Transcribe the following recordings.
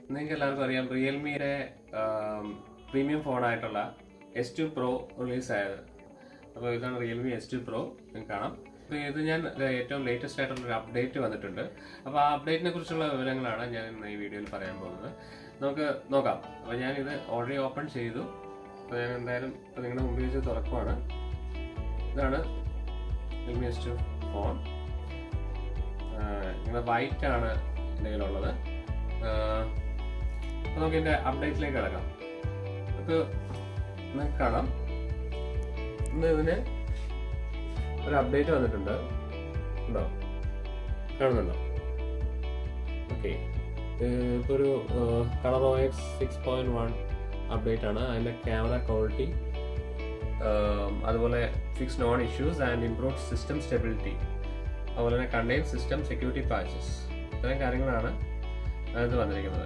നിങ്ങൾക്ക് എല്ലാവർക്കും അറിയാം റിയൽമിയുടെ പ്രീമിയം ഫോണായിട്ടുള്ള എസ് ടു പ്രോ റിലീസായത് അപ്പോൾ ഇതാണ് റിയൽമി എസ് ടു പ്രോ നിങ്ങൾക്ക് കാണാം അപ്പോൾ ഇത് ഞാൻ ഏറ്റവും ലേറ്റസ്റ്റ് ആയിട്ടുള്ള ഒരു അപ്ഡേറ്റ് വന്നിട്ടുണ്ട് അപ്പോൾ ആ അപ്ഡേറ്റിനെ കുറിച്ചുള്ള വിവരങ്ങളാണ് ഞാൻ ഇന്ന് ഈ വീഡിയോയിൽ പറയാൻ പോകുന്നത് നമുക്ക് നോക്കാം അപ്പോൾ ഞാൻ ഇത് ഓൾറെഡി ഓപ്പൺ ചെയ്തു അപ്പോൾ ഞാൻ എന്തായാലും ഇപ്പോൾ നിങ്ങളുടെ മുമ്പിൽ വെച്ച് തുറക്കുവാണ് ഇതാണ് റിയൽമി എസ് ടു ഫോൺ ഇങ്ങനെ വൈറ്റ് ആണ് എൻ്റെ കയ്യിലുള്ളത് അപ്പോൾ നമുക്ക് ഇതിൻ്റെ അപ്ഡേറ്റിലേക്ക് കിടക്കാം നമുക്ക് നിങ്ങൾക്ക് കാണാം ഇന്ന് ഇതിന് ഒരു അപ്ഡേറ്റ് വന്നിട്ടുണ്ട് ഉണ്ടോ കാണുന്നുണ്ടോ ഓക്കെ ഇപ്പോൾ ഒരു Color O S six point one update ആണ് അതിൻ്റെ ക്യാമറ ക്വാളിറ്റി അതുപോലെ fix known issues and improve system stability അതുപോലെ തന്നെ കണ്ടെയ്ൻ സിസ്റ്റം സെക്യൂരിറ്റി പാച്ചസ് ഇത്രയും കാര്യങ്ങളാണ് അതിനകത്ത് വന്നിരിക്കുന്നത്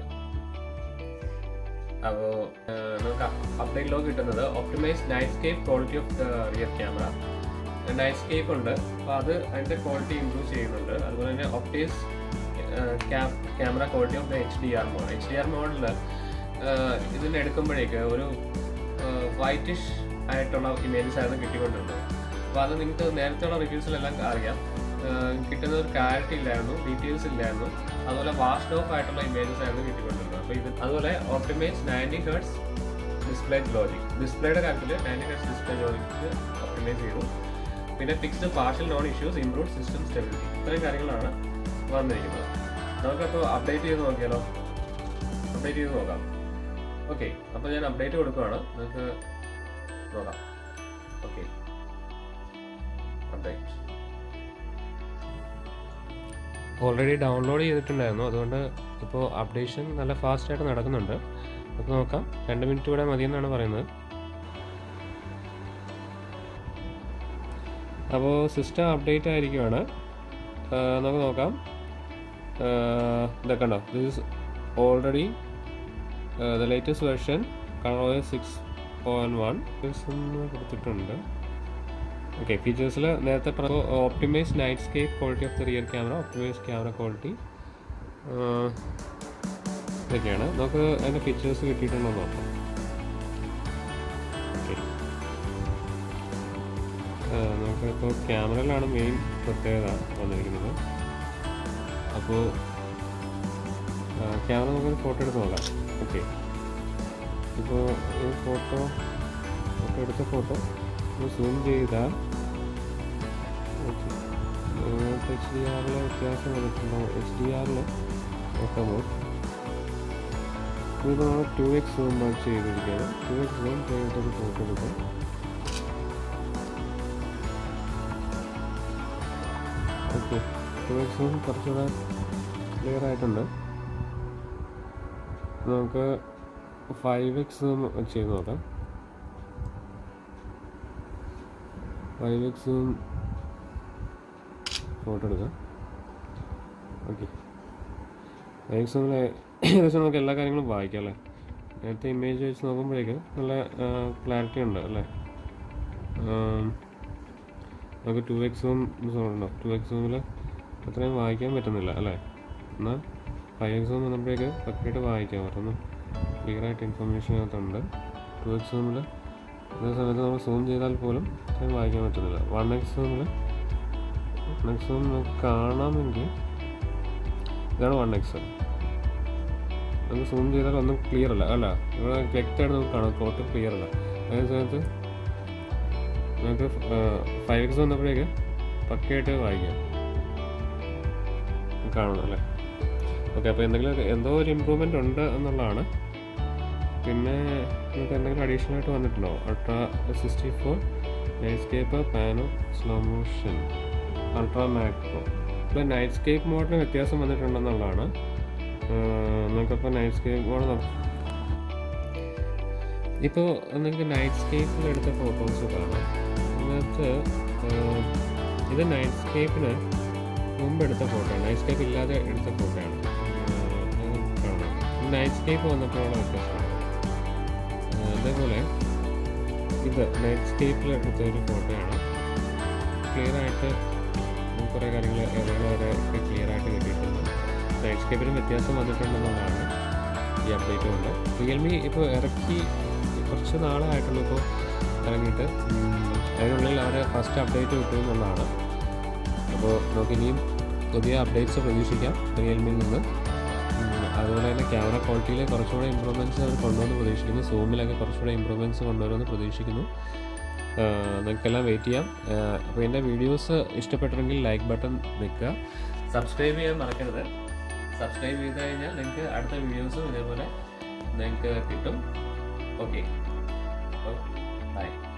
അപ്പോൾ നമുക്ക് അപ്ഡേറ്റ് ലോഗ് കിട്ടുന്നത് optimise Nightscape quality of the rear camera Nightscape ഉണ്ട് അപ്പോൾ അത് അതിൻ്റെ ക്വാളിറ്റി ഇമ്പ്രൂവ് ചെയ്യുന്നുണ്ട് അതുപോലെ തന്നെ optimise camera quality of the H D R mode H D R മോഡിൽ ഇതിനെ എടുക്കുമ്പോഴേക്ക് ഒരു വൈറ്റിഷ് ആയിട്ടുള്ള ഇമേജസ് ആയിരുന്നു കിട്ടിക്കൊണ്ടിരുന്നത് അപ്പോൾ അത് നിങ്ങൾക്ക് നേരത്തെയുള്ള റിവ്യൂസിലെല്ലാം അറിയാം കിട്ടുന്ന ഒരു ക്ലാരിറ്റി ഇല്ലായിരുന്നു ഡീറ്റെയിൽസ് ഇല്ലായിരുന്നു അതുപോലെ വാഷ്ഡ് ഓഫ് ആയിട്ടുള്ള ഇമേജസ് ആയിരുന്നു കിട്ടിക്കൊണ്ടിരുന്നത് അപ്പോൾ ഇത് അതുപോലെ optimise ninety hertz display logic ഡിസ്പ്ലേയുടെ കാര്യത്തിൽ ninety hertz display logic optimise ചെയ്തു പിന്നെ fixed partial known issues improve system stability ഇത്രയും കാര്യങ്ങളാണ് വന്നിരിക്കുന്നത് നമുക്കപ്പോൾ അപ്ഡേറ്റ് ചെയ്ത് നോക്കിയാലോ അപ്ഡേറ്റ് ചെയ്ത് നോക്കാം ഓക്കെ അപ്പോൾ ഞാൻ അപ്ഡേറ്റ് കൊടുക്കുകയാണ് നിങ്ങൾക്ക് നോക്കാം ഓക്കെ അപ്ഡേറ്റ് ഓൾറെഡി ഡൗൺലോഡ് ചെയ്തിട്ടുണ്ടായിരുന്നു അതുകൊണ്ട് ഇപ്പോൾ അപ്ഡേഷൻ നല്ല ഫാസ്റ്റായിട്ട് നടക്കുന്നുണ്ട് അപ്പോൾ നോക്കാം രണ്ട് മിനിറ്റ് കൂടെ മതിയെന്നാണ് പറയുന്നത് അപ്പോൾ സിസ്റ്റം അപ്ഡേറ്റ് ആയിരിക്കുവാണ് നമുക്ക് നോക്കാം ഇതൊക്കെ ഉണ്ടോ this already the latest version Color six point one കൊടുത്തിട്ടുണ്ട് ഓക്കെ ഫീച്ചേഴ്സിൽ നേരത്തെ optimise Nightscape quality of the rear camera optimise camera quality ഇതൊക്കെയാണ് നമുക്ക് അതിൻ്റെ ഫീച്ചേഴ്സ് കിട്ടിയിട്ടുണ്ടോ നോക്കാം ഓക്കെ നമുക്കിപ്പോൾ ക്യാമറയിലാണ് മെയിൻ പ്രത്യേകത വന്നിരിക്കുന്നത് അപ്പോൾ ക്യാമറ നമുക്കൊരു ഫോട്ടോ എടുത്ത് നോക്കാം ഓക്കെ ഇപ്പോൾ ഈ ഫോട്ടോ ഫോട്ടോ എടുത്ത ഫോട്ടോ സൂം ചെയ്താൽ ഓക്കെ എച്ച് ഡി ആറിൽ വ്യത്യാസം വന്നിട്ടുണ്ടാവും എച്ച് ഡി ആറിൽ നോക്കുമ്പോൾ ഇത് നമ്മൾ ടു എക്സ് സൂം ചെയ്തിരിക്കുകയാണ് ടു എക്സ് സൂം ചെയ്തിട്ടൊരു ഫോട്ടോ എടുക്കാം ഓക്കെ ടു എക്സ് സൂം കുറച്ചുകൂടെ ക്ലിയർ ആയിട്ടുണ്ട് നമുക്ക് ഫൈവ് എക്സ് സൂം ചെയ്ത് നോക്കാം ഫൈവ് എക്സും ഫോട്ടോ എടുക്കാം ഓക്കെ ഫൈവ് എക്സ് നമ്മൾ ഏകദേശം നമുക്ക് എല്ലാ കാര്യങ്ങളും വായിക്കാം അല്ലേ നേരത്തെ ഇമേജ് വെച്ച് നോക്കുമ്പോഴേക്ക് നല്ല ക്ലാരിറ്റി ഉണ്ട് അല്ലേ നമുക്ക് ടു എക്സും ഉണ്ടോ ടു എക്സുമിൽ അത്രയും വായിക്കാൻ പറ്റുന്നില്ല അല്ലേ എന്നാൽ ഫൈവ് എക്സും വന്നപ്പോഴേക്ക് പക്കയായിട്ട് വായിക്കാം പറ്റുന്നു ക്ലിയർ ആയിട്ട് ഇൻഫർമേഷൻ അകത്തുണ്ട് ടു എക്സുമിൽ അതേ സമയത്ത് നമ്മൾ സൂം ചെയ്താൽ പോലും അത്രയും വായിക്കാൻ പറ്റുന്നില്ല വൺ എക്സ് നമ്മൾ വൺ എക്സ് നമുക്ക് കാണാമെങ്കിൽ ഇതാണ് വൺ എക്സ് നമുക്ക് സൂം ചെയ്താൽ ഒന്നും ക്ലിയർ അല്ല അല്ല ഇവിടെ വ്യക്തമായിട്ട് നമുക്ക് കാണാം ഫോട്ടോ ക്ലിയർ അല്ല അതേ സമയത്ത് നമുക്ക് ഫൈവ് എക്സ് വന്നപ്പോഴേക്ക് പക്കയായിട്ട് വായിക്കാം കാണണം അല്ലേ ഓക്കെ അപ്പോൾ എന്തെങ്കിലും എന്തോ ഒരു ഇമ്പ്രൂവ്മെൻ്റ് ഉണ്ട് എന്നുള്ളതാണ് പിന്നെ നമുക്ക് എന്തെങ്കിലും അഡീഷണൽ ആയിട്ട് വന്നിട്ടുണ്ടോ ultra sixty four Nightscape pano slow motion ultra macro ഇപ്പോൾ നൈറ്റ് സ്കേപ്പ് മോഡിന് വ്യത്യാസം വന്നിട്ടുണ്ടെന്നുള്ളതാണ് നമുക്കപ്പോൾ നൈറ്റ് സ്കേപ്പ് മോഡ് ഇപ്പോൾ നിങ്ങൾക്ക് നൈറ്റ് സ്കേപ്പിൽ എടുത്ത ഫോട്ടോസ് കാണാം അതിനകത്ത് ഇത് നൈറ്റ് സ്കേപ്പിന് മുമ്പ് എടുത്ത ഫോട്ടോ നൈറ്റ് സ്കേപ്പ് ഇല്ലാതെ എടുത്ത ഫോട്ടോയാണ് കാണാം നൈറ്റ് സ്കേപ്പ് വന്നപ്പോഴുള്ള വ്യത്യാസമാണ് അതേപോലെ ഇത് നൈറ്റ് സ്കേപ്പിൽ എടുത്ത ഒരു ഫോട്ടോയാണ് ക്ലിയർ ആയിട്ട് കുറേ കാര്യങ്ങൾ എവിടെ വരെ ക്ലിയർ ആയിട്ട് കിട്ടിയിട്ടുണ്ട് നൈറ്റ് സ്കേപ്പിലും വ്യത്യാസം വന്നിട്ടുണ്ടെന്നുള്ളതാണ് ഈ അപ്ഡേറ്റും ഉണ്ട് റിയൽമി ഇപ്പോൾ ഇറക്കി കുറച്ച് നാളെ ആയിട്ടുള്ളൂ ഇപ്പോൾ ഇറങ്ങിയിട്ട് ഉം, അതിനുള്ളിൽ അവർ ഫസ്റ്റ് അപ്ഡേറ്റ് വിട്ടു എന്നുള്ളതാണ് അപ്പോൾ നമുക്ക് ഇനിയും പുതിയ അപ്ഡേറ്റ്സ് പ്രതീക്ഷിക്കാം റിയൽമിയിൽ നിന്ന് ഉം, അതുപോലെ തന്നെ ക്യാമറ ക്വാളിറ്റിയിൽ കുറച്ചുകൂടെ ഇമ്പ്രൂവ്മെൻറ്റ്സ് അവർ കൊണ്ടുവന്ന് പ്രതീക്ഷിക്കുന്നു സൂമിലൊക്കെ കുറച്ചുകൂടെ ഇമ്പ്രൂവ്മെൻറ്റ്സ് കൊണ്ടുവരുമെന്ന് പ്രതീക്ഷിക്കുന്നു നിങ്ങൾക്കെല്ലാം വെയിറ്റ് ചെയ്യാം അപ്പോൾ എൻ്റെ വീഡിയോസ് ഇഷ്ടപ്പെട്ടെങ്കിൽ ലൈക്ക് ബട്ടൺ നിൽക്കുക സബ്സ്ക്രൈബ് ചെയ്യാൻ മറക്കരുത് സബ്സ്ക്രൈബ് ചെയ്ത് കഴിഞ്ഞാൽ നിങ്ങൾക്ക് അടുത്ത വീഡിയോസും ഇതേപോലെ നിങ്ങൾക്ക് കിട്ടും ഓക്കെ അപ്പോൾ ബൈ